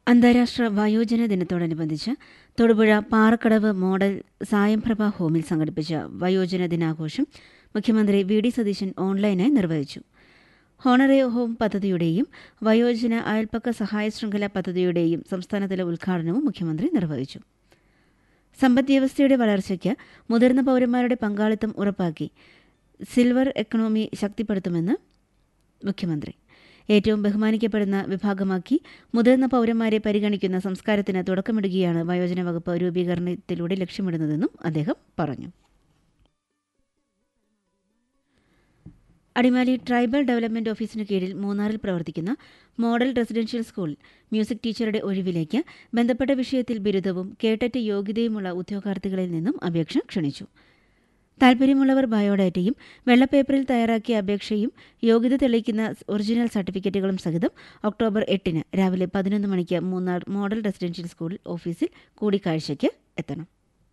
അന്താരാഷ്ട്ര വയോജന ദിനത്തോടനുബന്ധിച്ച് തൊടുപുഴ പാറക്കടവ് മോഡൽ സായംപ്രഭ ഹോമിൽ സംഘടിപ്പിച്ച വയോജന ദിനാഘോഷം മുഖ്യമന്ത്രി വി ഡി സതീശൻ ഓൺലൈനായി നിർവഹിച്ചു ഹോണറേ ഹോം പദ്ധതിയുടെയും വയോജന അയൽപ്പക്ക സഹായ ശൃംഖല പദ്ധതിയുടെയും സംസ്ഥാനതല ഉദ്ഘാടനവും മുഖ്യമന്ത്രി നിർവഹിച്ചു സമ്പദ്വ്യവസ്ഥയുടെ വളർച്ചയ്ക്ക് മുതിർന്ന പൗരന്മാരുടെ പങ്കാളിത്തം ഉറപ്പാക്കി സിൽവർ എക്കണോമി ശക്തിപ്പെടുത്തുമെന്ന് മുഖ്യമന്ത്രി ഏറ്റവും ബഹുമാനിക്കപ്പെടുന്ന വിഭാഗമാക്കി മുതിർന്ന പൗരന്മാരെ പരിഗണിക്കുന്ന സംസ്കാരത്തിന് തുടക്കമിടുകയാണ് വയോജന വകുപ്പ് രൂപീകരണത്തിലൂടെ ലക്ഷ്യമിടുന്നതെന്നും അദ്ദേഹം പറഞ്ഞു അടിമാലി ട്രൈബൽ ഡെവലപ്മെന്റ് ഓഫീസിന് കീഴിൽ മൂന്നാറിൽ പ്രവർത്തിക്കുന്ന മോഡൽ റെസിഡൻഷ്യൽ സ്കൂൾ മ്യൂസിക് ടീച്ചറുടെ ഒഴിവിലേക്ക് ബന്ധപ്പെട്ട വിഷയത്തിൽ ബിരുദവും കേട്ടറ്റ് യോഗ്യതയുമുള്ള ഉദ്യോഗാർത്ഥികളിൽ നിന്നും അപേക്ഷ ക്ഷണിച്ചു താൽപ്പര്യമുള്ളവർ ബയോഡാറ്റയും വെള്ളപ്പേപ്പറിൽ തയ്യാറാക്കിയ അപേക്ഷയും യോഗ്യത തെളിയിക്കുന്ന ഒറിജിനൽ സർട്ടിഫിക്കറ്റുകളും സഹിതം ഒക്ടോബർ എട്ടിന് രാവിലെ പതിനൊന്ന് മണിക്ക് മൂന്നാർ മോഡൽ റെസിഡൻഷ്യൽ സ്കൂൾ ഓഫീസിൽ കൂടിക്കാഴ്ചയ്ക്ക് എത്തണം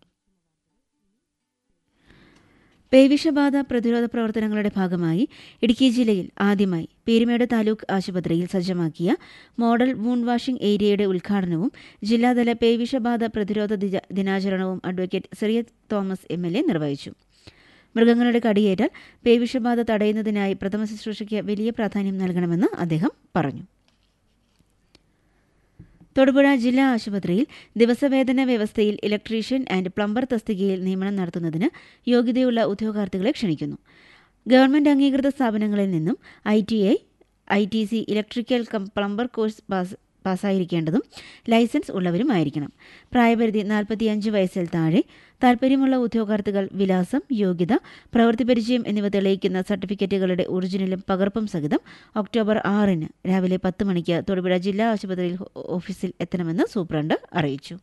പേവിഷബാധ പ്രതിരോധ പ്രവർത്തനങ്ങളുടെ ഭാഗമായി ഇടുക്കി ജില്ലയിൽ ആദ്യമായി പീരുമേട് താലൂക്ക് ആശുപത്രിയിൽ സജ്ജമാക്കിയ മോഡൽ വൂണ്ട് വാഷിംഗ് ഏരിയയുടെ ഉദ്ഘാടനവും ജില്ലാതല പേവിഷബാധ പ്രതിരോധ ദിനാചരണവും advocate Siriyath Thomas M L A നിർവഹിച്ചു മൃഗങ്ങളുടെ കടിയേറ്റാൽ പേവിഷബാധ തടയുന്നതിനായി പ്രഥമ ശുശ്രൂഷയ്ക്ക് വലിയ പ്രാധാന്യം നൽകണമെന്ന് അദ്ദേഹം പറഞ്ഞു തൊടുപുഴ ജില്ലാ ആശുപത്രിയിൽ ദിവസവേതന വ്യവസ്ഥയിൽ ഇലക്ട്രീഷ്യൻ ആൻഡ് പ്ലംബർ തസ്തികയിൽ നിയമനം നടത്തുന്നതിന് യോഗ്യതയുള്ള ഉദ്യോഗാർത്ഥികളെ ക്ഷണിക്കുന്നു ഗവൺമെന്റ് അംഗീകൃത സ്ഥാപനങ്ങളിൽ നിന്നും I T I I T C electrical cum plumber course pass പാസ്സായിരിക്കേണ്ടതും ലൈസൻസ് ഉള്ളവരുമായിരിക്കണം പ്രായപരിധി നാൽപ്പത്തിയഞ്ച് വയസ്സിൽ താഴെ താൽപ്പര്യമുള്ള ഉദ്യോഗാർത്ഥികൾ വിലാസം യോഗ്യത പ്രവൃത്തി പരിചയം എന്നിവ തെളിയിക്കുന്ന സർട്ടിഫിക്കറ്റുകളുടെ ഒറിജിനലും പകർപ്പും സഹിതം ഒക്ടോബർ ആറിന് രാവിലെ പത്ത് മണിക്ക് തൊടുപുഴ ജില്ലാ ആശുപത്രിയിൽ ഓഫീസിൽ എത്തണമെന്ന് സൂപ്രണ്ട് അറിയിച്ചു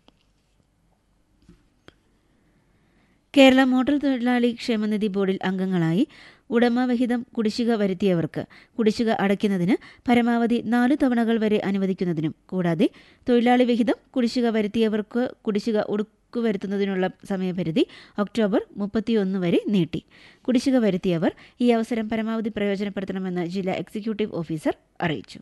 കേരള മോട്ടോർ തൊഴിലാളി ക്ഷേമനിധി ബോർഡിൽ അംഗങ്ങളായി ഉടമവിഹിതം കുടിശ്ശിക വരുത്തിയവർക്ക് കുടിശ്ശിക അടയ്ക്കുന്നതിന് പരമാവധി നാലു തവണകൾ വരെ അനുവദിക്കുന്നതിനും കൂടാതെ തൊഴിലാളി വിഹിതം കുടിശ്ശിക വരുത്തിയവർക്ക് കുടിശ്ശിക ഉറപ്പുവരുത്തുന്നതിനുള്ള സമയപരിധി ഒക്ടോബർ മുപ്പത്തിയൊന്ന് വരെ നീട്ടി കുടിശ്ശിക വരുത്തിയവർ ഈ അവസരം പരമാവധി പ്രയോജനപ്പെടുത്തണമെന്ന് ജില്ലാ എക്സിക്യൂട്ടീവ് ഓഫീസർ അറിയിച്ചു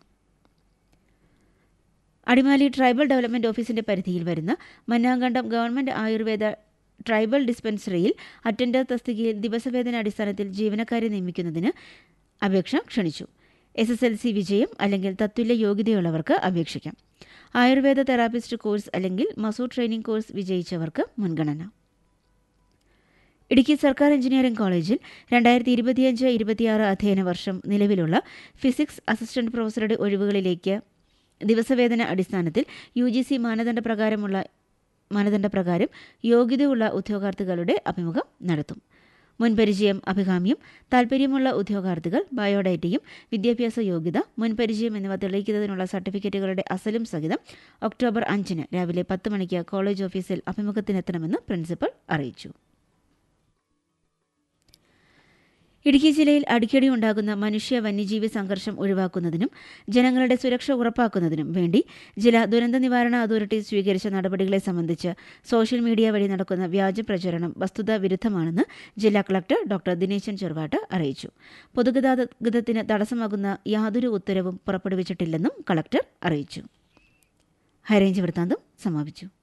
അടിമാലി ട്രൈബൽ ഡെവലപ്മെന്റ് ഓഫീസിന്റെ പരിധിയിൽ വരുന്ന മന്നാങ്കണ്ടം ഗവൺമെന്റ് ആയുർവേദ ട്രൈബൽ ഡിസ്പെൻസറിയിൽ അറ്റൻഡർ തസ്തികയിൽ ദിവസവേതന അടിസ്ഥാനത്തിൽ ജീവനക്കാരെ നിയമിക്കുന്നതിന് അപേക്ഷ ക്ഷണിച്ചു എസ് എസ് എൽ സി വിജയം അല്ലെങ്കിൽ തത്തുല്യ യോഗ്യതയുള്ളവർക്ക് അപേക്ഷിക്കാം ആയുർവേദ തെറാപ്പിസ്റ്റ് കോഴ്സ് അല്ലെങ്കിൽ മസൂർ ട്രെയിനിംഗ് കോഴ്സ് വിജയിച്ചവർക്ക് മുൻഗണന ഇടുക്കി സർക്കാർ എഞ്ചിനീയറിംഗ് കോളേജിൽ രണ്ടായിരത്തി ഇരുപത്തിയഞ്ച് ഇരുപത്തിയാറ് അധ്യയന വർഷം നിലവിലുള്ള ഫിസിക്സ് അസിസ്റ്റന്റ് പ്രൊഫസറുടെ ഒഴിവുകളിലേക്ക് ദിവസവേതന അടിസ്ഥാനത്തിൽ യു ജി സി മാനദണ്ഡ പ്രകാരമുള്ള മാനദണ്ഡപ്രകാരം യോഗ്യതയുള്ള ഉദ്യോഗാർത്ഥികളുടെ അഭിമുഖം നടത്തും മുൻപരിചയം അഭികാമ്യം താൽപ്പര്യമുള്ള ഉദ്യോഗാർത്ഥികൾ ബയോഡാറ്റയും വിദ്യാഭ്യാസ യോഗ്യത മുൻപരിചയം എന്നിവ തെളിയിക്കുന്നതിനുള്ള സർട്ടിഫിക്കറ്റുകളുടെ അസലും സഹിതം ഒക്ടോബർ അഞ്ചിന് രാവിലെ പത്ത് മണിക്ക് കോളേജ് ഓഫീസിൽ അഭിമുഖത്തിനെത്തണമെന്ന് പ്രിൻസിപ്പൽ അറിയിച്ചു ഇടുക്കി ജില്ലയിൽ അടിക്കടി ഉണ്ടാകുന്ന മനുഷ്യ വന്യജീവി സംഘർഷം ഒഴിവാക്കുന്നതിനും ജനങ്ങളുടെ സുരക്ഷ ഉറപ്പാക്കുന്നതിനും വേണ്ടി ജില്ലാ ദുരന്ത നിവാരണ അതോറിറ്റി സ്വീകരിച്ച നടപടികളെ സംബന്ധിച്ച് സോഷ്യൽ മീഡിയ വഴി നടക്കുന്ന വ്യാജ പ്രചരണം വസ്തുതാ വിരുദ്ധമാണെന്ന് ജില്ലാ കളക്ടർ ഡോക്ടർ ദിനേശൻ ചെറുവാട്ട് അറിയിച്ചു പൊതുഗതാഗതത്തിന് തടസ്സമാകുന്ന യാതൊരു ഉത്തരവും പുറപ്പെടുവിച്ചിട്ടില്ലെന്നും കളക്ടർ അറിയിച്ചു ഹൈറേഞ്ച് വൃത്താന്തം സമാപിച്ചു